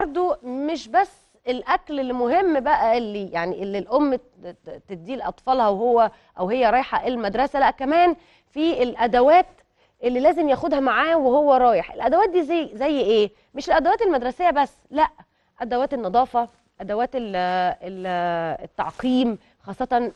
برضو مش بس الاكل اللي مهم بقى اللي يعني اللي الام ت- ت- تديه لاطفالها وهو او هي رايحه المدرسه لا كمان في الادوات اللي لازم ياخدها معاه وهو رايح الادوات دي زي زي ايه مش الادوات المدرسيه بس لا ادوات النظافه ادوات ال ال التعقيم خاصه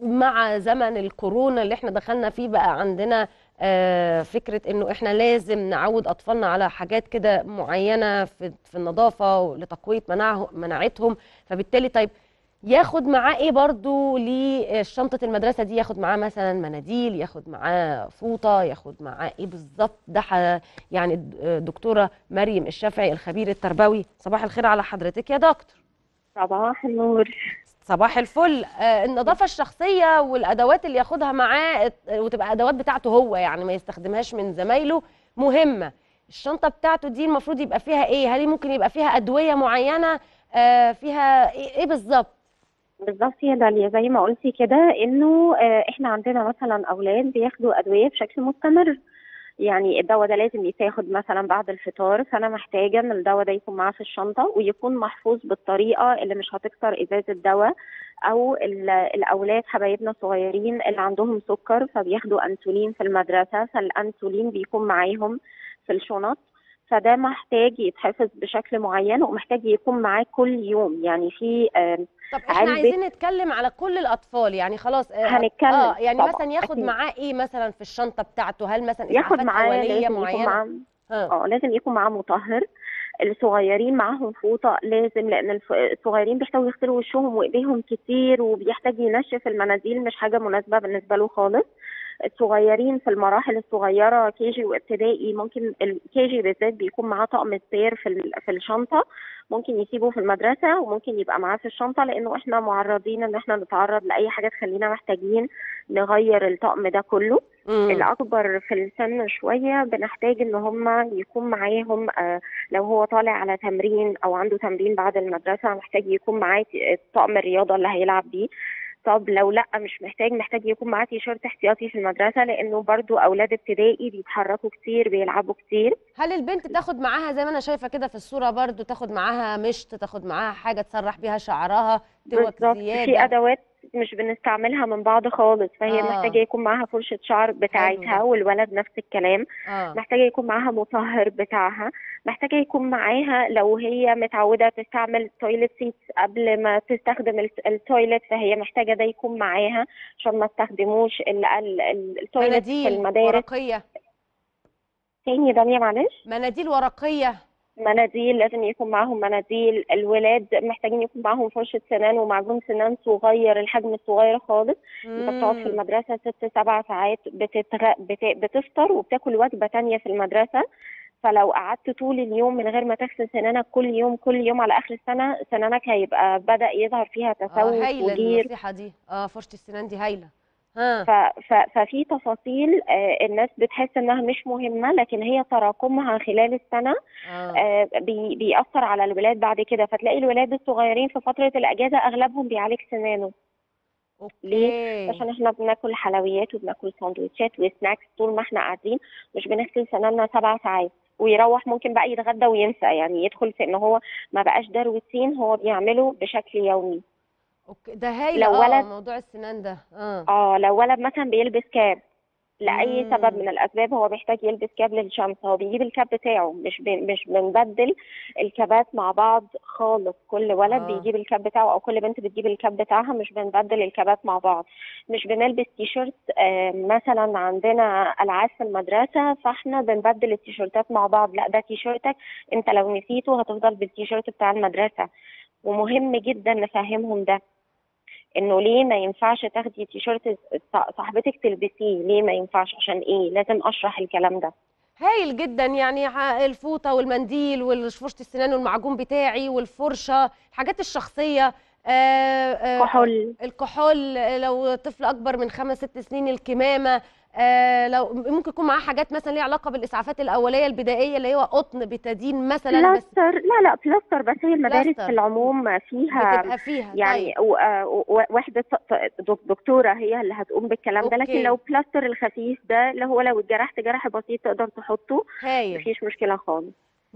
مع زمن الكورونا اللي احنا دخلنا فيه بقى عندنا آه، فكره انه احنا لازم نعود اطفالنا على حاجات كده معينه في في النظافه لتقويه مناعه مناعتهم فبالتالي طيب ياخد معاه ايه برضو لشنطه المدرسه دي ياخد معاه مثلا مناديل ياخد معاه فوطه ياخد معاه ايه بالظبط ده ح- يعني الدكتوره مريم الشافعي الخبير التربوي صباح الخير على حضرتك يا دكتور صباح النور صباح الفل آه، النظافة الشخصية والأدوات اللي ياخدها معاه آه، وتبقى أدوات بتاعته هو يعني ما يستخدمهاش من زمايله مهمة الشنطة بتاعته دي المفروض يبقى فيها إيه هل ممكن يبقى فيها أدوية معينة آه، فيها إيه إيه بالظبط بالظبط يا داليا زي ما قلتي كده انه آه، احنا عندنا مثلا اولاد بياخدوا ادويه بشكل مستمر يعني الدواء ده لازم يتاخد مثلا بعد الفطار فانا محتاجه ان الدواء ده يكون معاه في الشنطه ويكون محفوظ بالطريقه اللي مش هتكسر ازاز الدواء او ال- الاولاد حبايبنا الصغيرين اللي عندهم سكر فبياخدوا انسولين في المدرسه فالانسولين بيكون معاهم في الشنط فده محتاج يتحفظ بشكل معين ومحتاج يكون معاه كل يوم يعني في آم، طب احنا علبة- عايزين نتكلم على كل الأطفال يعني خلاص آه، هنتكلم اه يعني طبعاً، مثلا ياخد أكيد. معاه إيه مثلا في الشنطة بتاعته هل مثلا ياخد إسعافات معاه أولية لازم يكون معينة معاه ها. اه لازم يكون معاه مطهر الصغيرين معاهم فوطة لازم لأن الف- الصغيرين بيحتاجوا يغسلوا وشهم وإيديهم كتير وبيحتاج ينشف المناديل مش حاجة مناسبة بالنسبة له خالص الصغيرين في المراحل الصغيرة كيجي وابتدائي ممكن الكيجي بالذات بيكون معاه طقم سبير في ال- في الشنطة ممكن يسيبه في المدرسة وممكن يبقى معاه في الشنطة لأنه احنا معرضين إن احنا نتعرض لأي حاجة تخلينا محتاجين نغير الطقم ده كله مم. الأكبر في السن شوية بنحتاج إن هم يكون معاهم آه، لو هو طالع على تمرين أو عنده تمرين بعد المدرسة محتاج يكون معاه ت- طقم الرياضة اللي هيلعب بيه طب لو لا مش محتاج محتاج يكون معاه تيشيرت احتياطي في المدرسة لأنه برضو أولاد ابتدائي بيتحركوا كتير بيلعبوا كتير هل البنت تاخد معاها زي ما انا شايفه كده في الصوره برضو تاخد معاها مشط تاخد معاها حاجه تسرح بيها شعرها توك بالظبط في زياده أدوات مش بنستعملها من بعض خالص فهي آه. محتاجة يكون معاها فرشة شعر بتاعتها ده. والولد نفس الكلام اه محتاجة يكون معاها مطهر بتاعها محتاجة يكون معاها لو هي متعودة تستعمل تويلت سيتس قبل ما تستخدم الت- التويلت فهي محتاجة ده يكون معاها عشان ما تستخدموش ال- ال- ال- التويلت في مناديل المدارس ورقيه تاني يا دنيا معلش مناديل ورقيه مناديل لازم يكون معاهم مناديل الولاد محتاجين يكون معاهم فرشة سنان ومعجون سنان صغير الحجم الصغير خالص انت بتقعد في مم. المدرسة ست سبع ساعات بتتغ... بت... بتفطر وبتاكل وجبة تانية في المدرسة فلو قعدت طول اليوم من غير ما تغسل سنانك كل يوم كل يوم على آخر السنة سنانك هيبقى بدأ يظهر فيها اه تسوس هايله وجير النصيحه دي اه فرشه السنان دي هايله ها ف... ف... ففي تفاصيل آه، الناس بتحس انها مش مهمة لكن هي تراكمها خلال السنة اه آه، بي... بيأثر على الولاد بعد كده فتلاقي الولاد الصغيرين في فترة الأجازة أغلبهم بيعالج سنانه ليه؟ عشان اوكي احنا بناكل حلويات وبناكل سندوتشات وسناكس طول ما احنا قاعدين مش بنغسل سناننا سبع ساعات ويروح ممكن بقى يتغدى وينسى يعني يدخل في ان هو ما بقاش ده روتين هو بيعمله بشكل يومي اوكي ده هايله لو اه ولد- موضوع السنان ده اه اه لو ولد مثلا بيلبس كاب لأي مم. سبب من الأسباب هو بيحتاج يلبس كاب للشمس هو بيجيب الكاب بتاعه مش بي مش بنبدل الكابات مع بعض خالص كل ولد آه. بيجيب الكاب بتاعه أو كل بنت بتجيب الكاب بتاعها مش بنبدل الكابات مع بعض مش بنلبس تيشيرت آه، مثلا عندنا ألعاب في المدرسة فاحنا بنبدل التيشيرتات مع بعض لا ده تيشيرتك انت لو نسيته هتفضل بالتيشيرت بتاع المدرسة ومهم جدا نفهمهم ده انه ليه ما ينفعش تاخدي تيشيرت صاحبتك تلبسيه ليه ما ينفعش عشان ايه لازم اشرح الكلام ده هايل جدا يعني ع- الفوطه والمنديل وفرشه السنان والمعجون بتاعي والفرشه الحاجات الشخصيه آه، آه، كحول الكحول لو طفل اكبر من خمس ست سنين الكمامه آه لو ممكن يكون معاه حاجات مثلا ليها علاقه بالاسعافات الاوليه البدائيه اللي هو قطن بتدين مثلا بس بلاستر لا لا بلاستر بس هي المدارس بلاستر. في العموم فيها بتبقى فيها يعني طيب. و- آه، و- واحدة ط- ط- دك- دكتورة هي اللي هتقوم بالكلام ده لكن أوكي. لو بلاستر الخفيف ده اللي هو لو اتجرحت جرح بسيط تقدر تحطه هايل مفيش مشكلة خالص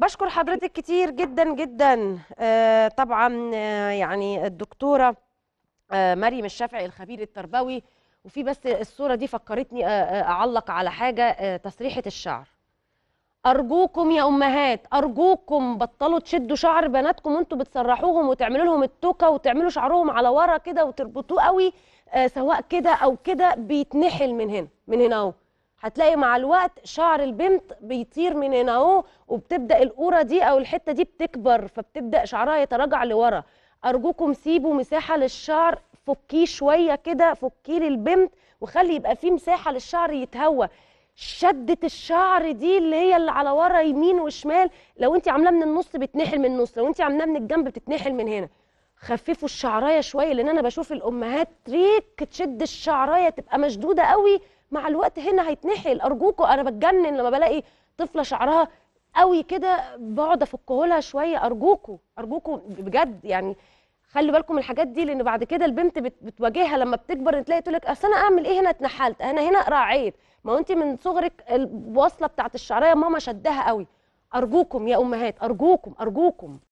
بشكر حضرتك كتير جدا جدا آه طبعا آه يعني الدكتوره آه مريم الشافعي الخبير التربوي وفي بس الصوره دي فكرتني آه آه اعلق على حاجه آه تسريحه الشعر ارجوكم يا امهات ارجوكم بطلوا تشدوا شعر بناتكم وانتوا بتسرحوهم وتعملوا لهم التوكه وتعملوا شعرهم على ورا كده وتربطوه قوي آه سواء كده او كده بيتنحل من هنا من هنا اهو هتلاقي مع الوقت شعر البنت بيطير من هنا اهو وبتبدا القوره دي او الحته دي بتكبر فبتبدا شعرها يتراجع لورا ارجوكم سيبوا مساحه للشعر فكيه شويه كده فكيه للبنت وخلي يبقى فيه مساحه للشعر يتهوى شدة الشعر دي اللي هي اللي على ورا يمين وشمال لو انت عاملاه من النص بتنحل من النص لو انت عاملاه من الجنب بتتنحل من هنا خففوا الشعرايه شويه لان انا بشوف الامهات تريك تشد الشعرايه تبقى مشدوده قوي مع الوقت هنا هيتنحل ارجوكم انا بتجنن لما بلاقي طفله شعرها قوي كده بقعد افكه لها شويه ارجوكم ارجوكم بجد يعني خلي بالكم من الحاجات دي لان بعد كده البنت بت- بتواجهها لما بتكبر تلاقي تقول لك اصل انا اعمل ايه هنا اتنحلت انا هنا راعيت ما هو انت من صغرك الوصله بتاعت الشعريه ماما شدها قوي ارجوكم يا امهات ارجوكم ارجوكم